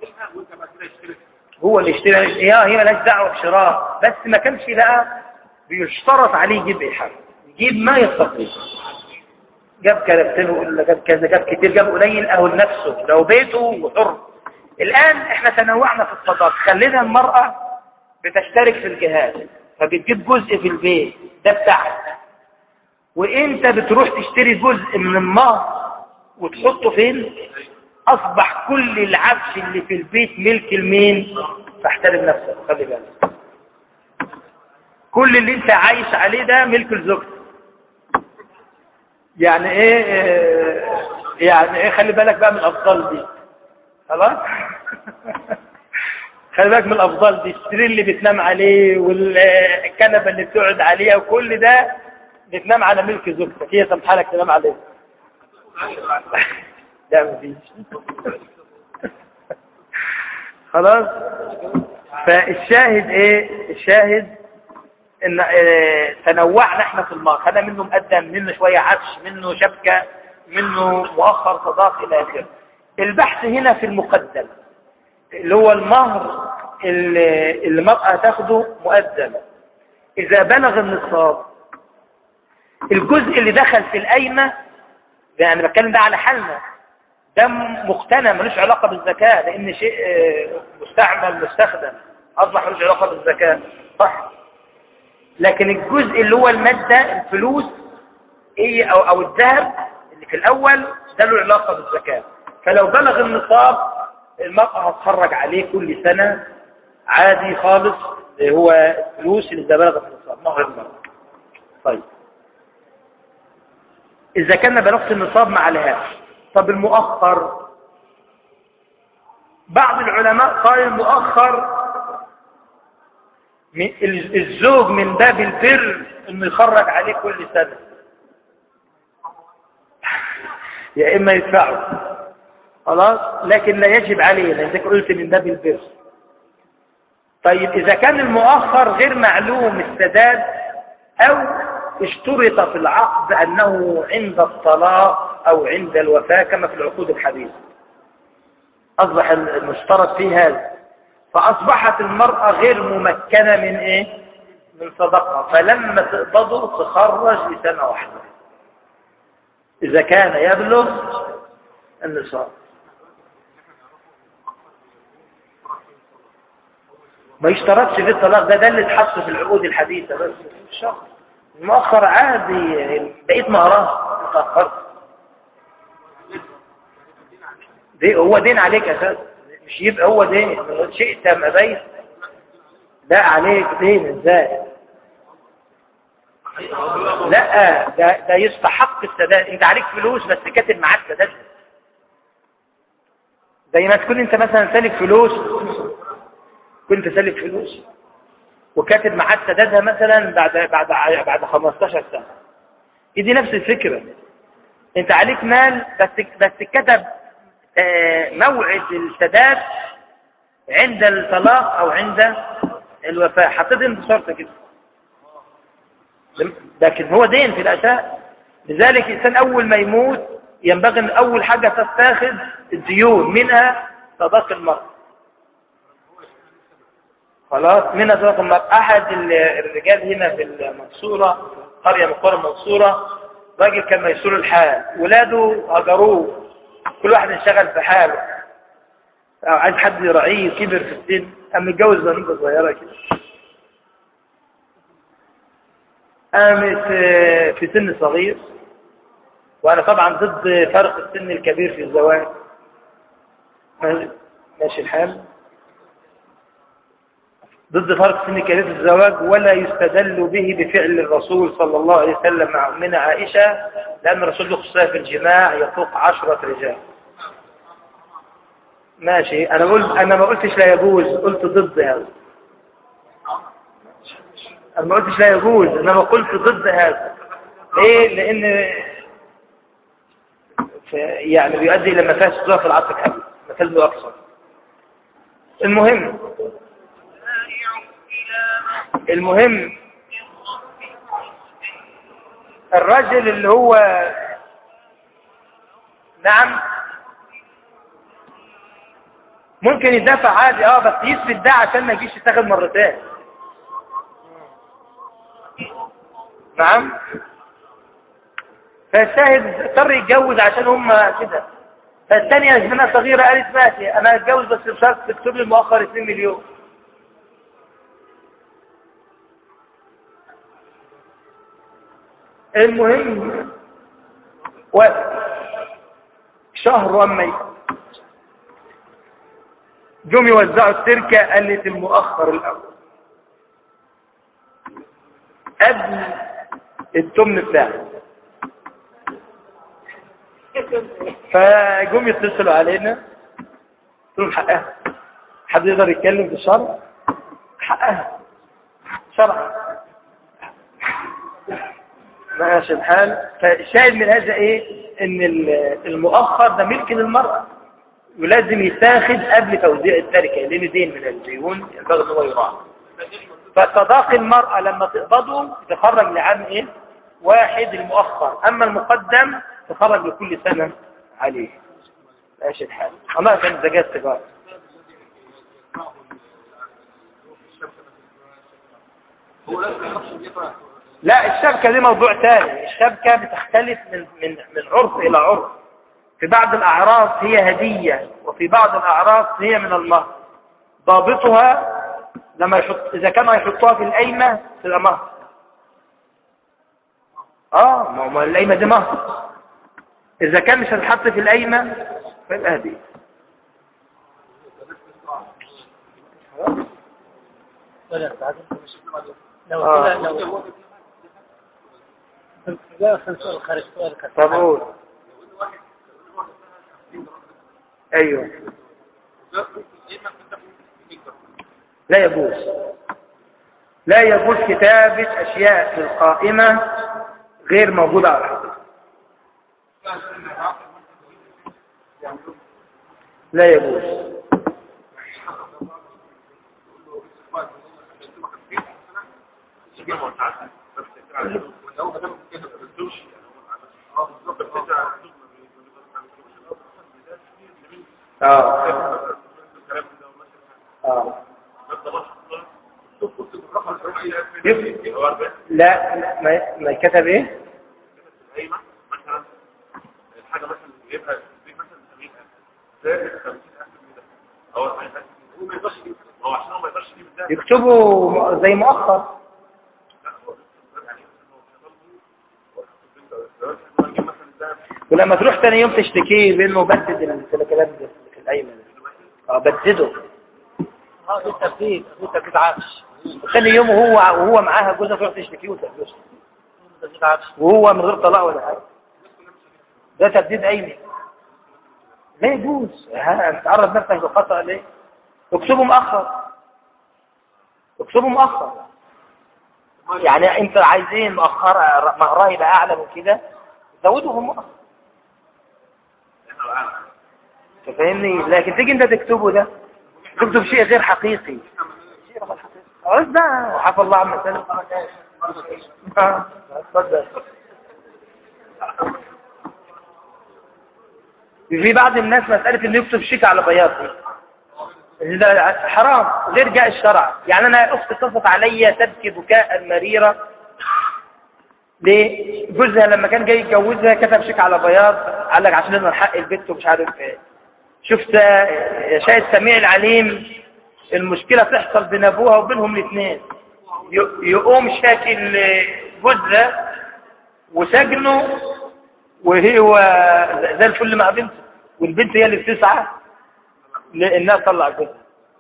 هو اللي يشتري هي هي مالهاش دعوه بشراء بس ما كانش بقى بيشترط عليه يجيب ايه حاجه يجيب ما يستطيع جاب كلمتين ولا جاب كذا جاب كتير جاب قليل اهو لنفسه لو بيته وحر الان احنا تنوعنا في الصداق خلينا المراه بتشترك في الجهاد فبتجيب جزء في البيت ده بتاعك وانت بتروح تشتري جزء من المهر وتحطه فين اصبح كل العفش اللي في البيت ملك المين فاحترم نفسك خلي بالك كل اللي انت عايش عليه ده ملك لزوجتك يعني ايه يعني ايه خلي بالك بقى من الافضل دي خلاص خلي بالك من الافضل دي السرير اللي بتنام عليه والكنبه اللي بتقعد عليها وكل ده بتنام على ملك زوجتك هي سامحه لك تنام عليه لا مفيش خلاص فالشاهد ايه الشاهد ان اه تنوعنا احنا في المهر خدنا منه مقدم منه شوية عفش منه شبكة منه مؤخر صداق الى اخره البحث هنا في المقدم اللي هو المهر اللي المرأة تاخده مقدم اذا بلغ النصاب الجزء اللي دخل في القايمة يعني بتكلم ده على حالنا ده مقتنى ملوش علاقة بالزكاة لأن شيء مستعمل مستخدم أصبح ملوش علاقة بالزكاة صح لكن الجزء اللي هو المادة الفلوس إيه أو, أو الذهب اللي في الأول ده له علاقة بالزكاة فلو بلغ النصاب المرأة هتخرج عليه كل سنة عادي خالص هو الفلوس اللي ده بلغ النصاب مهر المرأة طيب إذا كان بلغت النصاب ما عليهاش طب المؤخر بعض العلماء قال المؤخر الزوج من باب البر انه يخرج عليه كل سنة يا اما يدفعه خلاص لكن لا يجب عليه لانك قلت من باب البر طيب اذا كان المؤخر غير معلوم السداد او اشترط في العقد انه عند الطلاق أو عند الوفاة كما في العقود الحديثة أصبح المشترط فيه هذا فأصبحت المرأة غير ممكنة من إيه؟ من صدقها فلما تقبضه تخرج لسنة واحدة إذا كان يبلغ النصاب ما يشترطش في الطلاق ده ده اللي اتحط في العقود الحديثة بس الشخص المؤخر عادي يعني بقيت مهرها متأخرت دي هو دين عليك اساس مش يبقى هو دين شئت ام ابيت لا عليك دين ازاي لا ده ده يستحق السداد انت عليك فلوس بس كاتب معاك سداد زي ما تكون انت مثلا سالك فلوس كنت سالك فلوس وكاتب معاد سدادها مثلا بعد بعد بعد 15 سنه دي نفس الفكره انت عليك مال بس بس كتب آه، موعد السداد عند الطلاق او عند الوفاة حطيت انت شرط كده لكن هو دين في الاساس لذلك الانسان اول ما يموت ينبغي ان اول حاجة تتاخذ الديون منها صداق المرء خلاص منها صداق المرء احد الرجال هنا في المنصورة قرية من قرى المنصورة راجل كان ميسور الحال ولاده هجروه كل واحد انشغل في حاله عايز حد يراعيه كبر في السن قام متجوز بنوته صغيره كده قامت في سن صغير وانا طبعا ضد فرق السن الكبير في الزواج ماشي الحال ضد فرق سن الكبير في الزواج ولا يستدل به بفعل الرسول صلى الله عليه وسلم مع أمنا عائشة لأن الرسول يخصها في الجماع يفوق عشرة رجال ماشي أنا قلت أنا ما قلتش لا يجوز قلت ضد هذا أنا ما قلتش لا يجوز إنما قلت ضد هذا ليه؟ لأن يعني بيؤدي إلى مفاسد في العصر الحديث مفاسد أكثر المهم المهم الرجل اللي هو نعم ممكن يدافع عادي اه بس يثبت ده عشان ما يجيش يتاخد مرتين نعم فالشاهد اضطر يتجوز عشان هم كده فالثانية منها صغيرة قالت ماشي انا اتجوز بس بشرط تكتب لي المؤخر 2 مليون المهم شهر أما جم يوزعوا التركة قالت المؤخر الأول قبل التمن بتاعه فجم يتصلوا علينا قلت حقها حد يقدر يتكلم في الشرع حقها شرع ماشي الحال فالشاهد من هذا ايه ان المؤخر ده ملك للمرأة ولازم يتاخد قبل توزيع التركة لان دين من الديون ينبغي ان هو يراعى فصداق المرأة لما تقبضه تخرج لعام ايه واحد المؤخر اما المقدم تخرج لكل سنة عليه ماشي الحال الله كان زكاة تجارة هو لازم لا الشبكة دي موضوع ثاني الشبكة بتختلف من, من, من عرف إلى عرف في بعض الأعراف هي هدية وفي بعض الأعراف هي من الله ضابطها لما يحط إذا كانوا يحطوها في الأيمة تبقى مهر اه ما هو الأيمة دي مهر إذا كان مش هتحط في الأيمة فيبقى هدية لو لو طب قول ايوه لا يجوز لا يجوز كتابة اشياء في القائمة غير موجودة على الحقيقة لا يجوز اه اه لا ما ما كتب ايه مثلا الحاجه مثلا يبقى مثلا هو عشان هو ما يقدرش يكتبوا زي مؤخر ولما تروح تاني يوم تشتكيه بانه بدد الكلام ده في الايمن اه بدده اه انت بتبديد انت بتتعبش ثاني يوم وهو وهو معاها جوزها تروح تشتكيه وتبدده وهو من غير طلاق ولا حاجه ده تبديد ايمن لا يجوز ها تعرض نفسك للخطأ ليه اكتبه مؤخر اكتبه مؤخر يعني انت عايزين مؤخرة مهرها يبقى اعلى من كده زودهم مؤخر تفهمني لكن تيجي انت تكتبه ده تكتب شيء غير حقيقي خلاص ده حفظ الله عما سلم اتفضل في بعض الناس مسألة انه يكتب شيك على بياض ده حرام غير جاء الشرع يعني انا اختي اتصلت عليا تبكي بكاء مريرة ليه جوزها لما كان جاي يتجوزها كتب شيك على بياض قال لك عشان نضمن حق البيت ومش عارف ايه شفت يا شاهد سميع العليم المشكلة تحصل بين ابوها وبينهم الاثنين يقوم شاكل جوزها وسجنه وهي زي الفل مع بنته والبنت هي اللي بتسعى لانها تطلع جوزها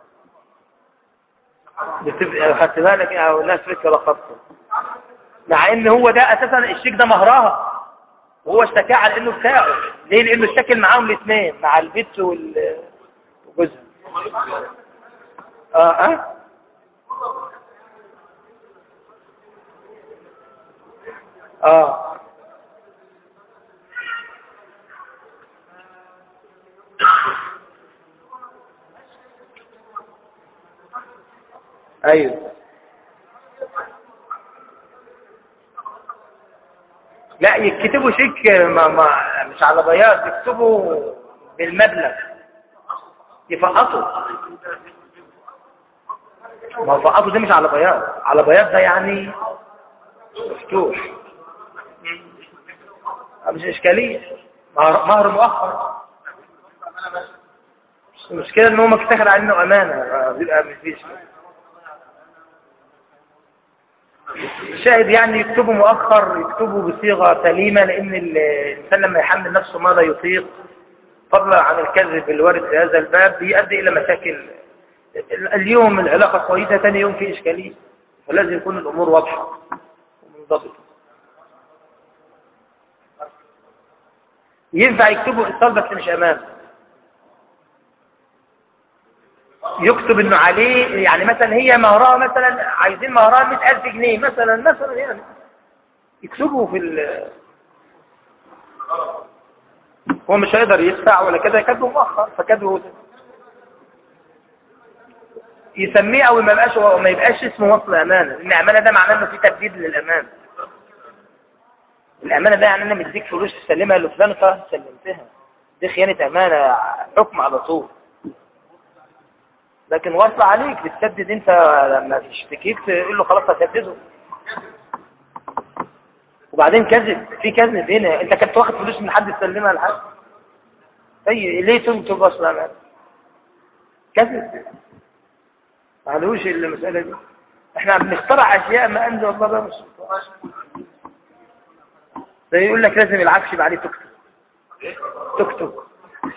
بتبقى خدت بالك او الناس فكره خطه مع ان هو ده اساسا الشيك ده مهرها وهو اشتكى على انه بتاعه ليه لانه اشتكل معاهم الاثنين مع البنت وجوزها اه اه اه ايوه لا يكتبوا شيك ما ما مش على بياض يكتبوا بالمبلغ يفقطوا ما هو فقطوا ده مش على بياض على بياض ده يعني مفتوح مش اشكاليه مهر, مهر مؤخر المشكله ان هو مفتخر على انه امانه بيبقى مفيش الشاهد يعني يكتبوا مؤخر يكتبوا بصيغة سليمة لأن الإنسان لما يحمل نفسه ماذا يطيق فضلا عن الكذب الوارد في هذا الباب بيؤدي إلى مشاكل اليوم العلاقة كويسة ثاني يوم في إشكالية فلازم يكون الأمور واضحة ومنضبطة ينفع يكتبوا اتصال بس مش أمام يكتب انه عليه يعني مثلا هي مهرها مثلا عايزين مهرها 100000 جنيه مثلا مثلا يعني يكتبوا في ال هو مش هيقدر يدفع ولا كده يكتبه مؤخر فكتبه يسميه او ما يبقاش ما يبقاش اسمه وصل امانه لان امانه ده معناه انه في تبديد للامانه الامانه ده يعني انا مديك فلوس تسلمها لفلان فسلمتها دي خيانه امانه حكم على طول لكن وصل عليك بتسدد انت لما تشتكيك تقول له خلاص هسدده وبعدين كذب في كذب هنا انت كنت واخد فلوس من حد تسلمها لحد طيب ليه تنتج اصلا كذب ما عليهوش المسألة دي احنا بنخترع اشياء ما انزل الله بها مش ده يقول لك لازم العفش يبقى عليه توك توك توك توك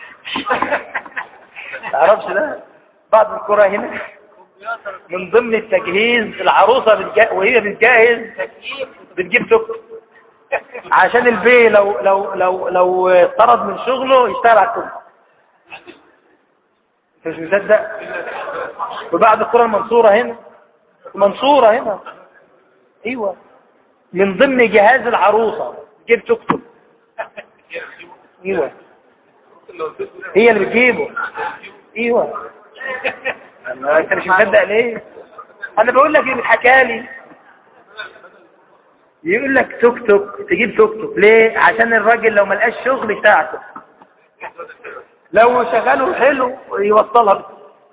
تعرفش ده بعض الكرة هنا من ضمن التجهيز العروسة بتجا... وهي بتجهز بتجيب توك عشان البي لو لو لو لو طرد من شغله يشتغل على التوك مش مصدق وبعد الكرة المنصورة هنا منصورة هنا ايوه من ضمن جهاز العروسة تجيب توك توك ايوه هي اللي بتجيبه ايوه انت مش مصدق ليه انا بقول لك ايه بتحكى لي يقول لك توك توك تجيب توك توك ليه عشان الراجل لو ما لقاش شغل يشتغل لو شغاله حلو يوصلها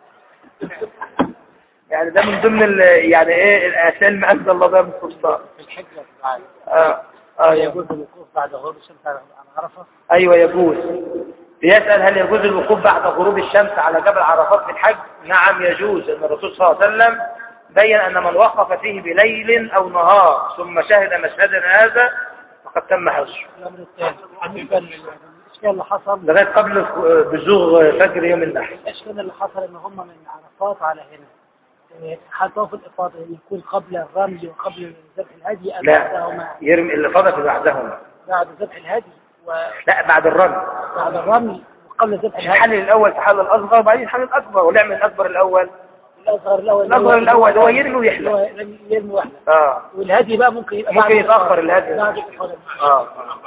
يعني ده من ضمن ال... يعني ايه الاشياء اللي انزل الله بها من السلطان الحجة تعالى اه اه يجوز الوقوف بعد غروب الشمس على عرفة ايوه يجوز بيسأل هل يجوز الوقوف بعد غروب الشمس على جبل عرفات في الحج نعم يجوز ان الرسول صلى الله عليه وسلم بين ان من وقف فيه بليل او نهار ثم شهد مشهدنا هذا فقد تم حجه الأمر الثاني بالنسبة للإشكال اللي حصل لغايه قبل بزوغ فجر يوم النحر الإشكال اللي حصل إن هم من عرفات على هنا إيه، هل طواف الإفاضة يكون قبل الرمي وقبل ذبح الهدي أم لا بعدهما يرمي الافاضه في بعدهم بعد ذبح الهدي وبعد لا بعد الرمي الرمي قبل ذبح الهدي الحل الاول تحلل الاصغر وبعدين الحل الاكبر ونعمل الاكبر الاول الأصغر الأول الأصغر الأول هو يرمي ويحلق. هو يرمي ويحلق اه والهدي بقى ممكن يبقى ممكن بعد يتأخر الهدي. بعد الإفاضة. اه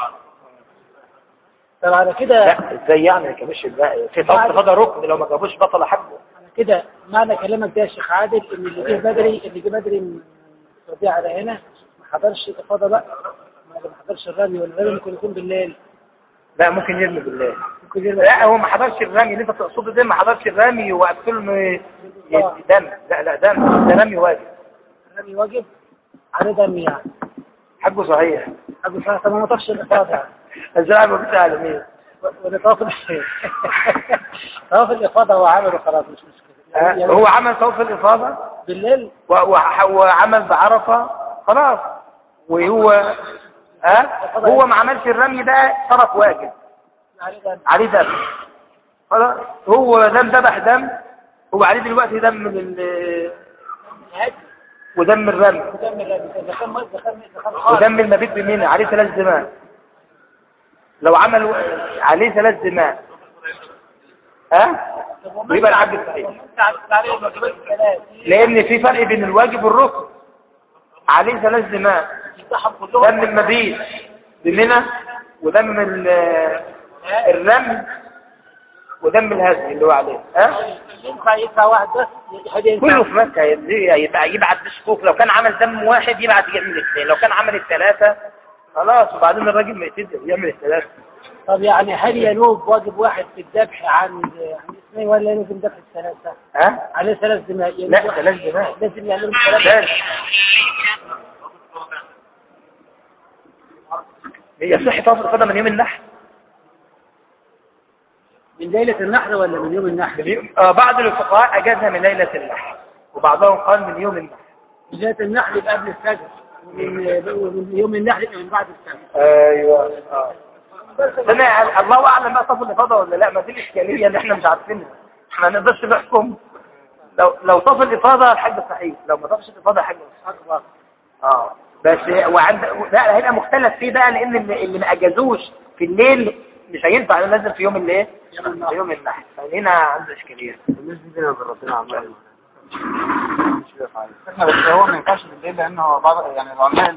طب على كده لا ازاي يعني ما كانش بقى في طرف هذا ركن لو ما جابوش بطل حجه على كده معنى كلامك ده يا شيخ عادل ان اللي جه بدري اللي جه بدري من السعودية على هنا ما حضرش الإفاضة بقى ما ما حضرش الرمي والرمي ممكن يكون بالليل لا ممكن يرمي بالله ممكن يرمي لا هو ما حضرش الرمي اللي انت تقصده ده ما حضرش الرمي وقفت له انه ي- ي- دم لا لا دم ده رمي واجب الرمي واجب على دم يعني حجه صحيح أبو صلاح طب ما طفش الإفاضة يعني الزراعه ما بتعلمين ونطاف طواف الإفاضة هو عامل وخلاص مش مشكلة يعني هو عمل طوف الافاضه بالليل و- و- وعمل بعرفه خلاص وهو ها هو ما عملش الرمي ده ترك واجب عليه دم عليه دم خلاص هو دم ذبح دم هو عليه دلوقتي دم من ال- الهدي ودم الرمي ودم الرمي إذا كان إذا كان إذا كان خالص ودم المبيت بمنى عليه ثلاث دماء لو عمل عليه ثلاث دماء ها ويبقى الحج صحيح تعريف الواجبات الثلاث لان في فرق بين الواجب والركن عليه ثلاث دماء يصحب كلهم دم المبيت بمنى ودم ال- الرمي ودم الهزم اللي هو عليه ها ينفع يدفع واحد بس هدي ينفع كله في مكة يبقى يبعت بشكوك لو كان عمل دم واحد يبعت يعمل اثنين لو كان عمل الثلاثة خلاص وبعدين الراجل ما يبتدي يعمل الثلاثة طب يعني هل ينوب واجب واحد في الذبح عن عن اثنين ولا ينوب ذبح الثلاثة؟ ها عليه ثلاث دماء ينوب لا واحد. ثلاث دماء لازم يعملوا ثلاثة لا هي صحة طواف القدم من يوم النحر من ليلة النحر ولا من يوم النحر؟ من يوم- آه بعض الفقهاء أجازها من ليلة النحر وبعضهم قال من يوم النحر من ليلة النحر يبقى قبل الفجر ومن ومن يوم النحر يبقى من بعد الفجر ايوه اه انا الله اعلم بقى طاف الافاضه ولا لا ما دي الاشكاليه اللي احنا مش عارفينها احنا ما نقدرش نحكم لو لو طاف الافاضه الحج صحيح لو ما طافش الافاضه الحج مش صحيح أكبر اه بس وعند لا هيبقى مختلف فيه بقى لان اللي, اللي ما اجازوش في الليل مش هينفع لازم في يوم الايه في يوم النحر فهنا عنده اشكاليه الناس دي بينا ربنا عمال مش بيفعل بس هو ما ينفعش بالليل لانه بعض يعني العلماء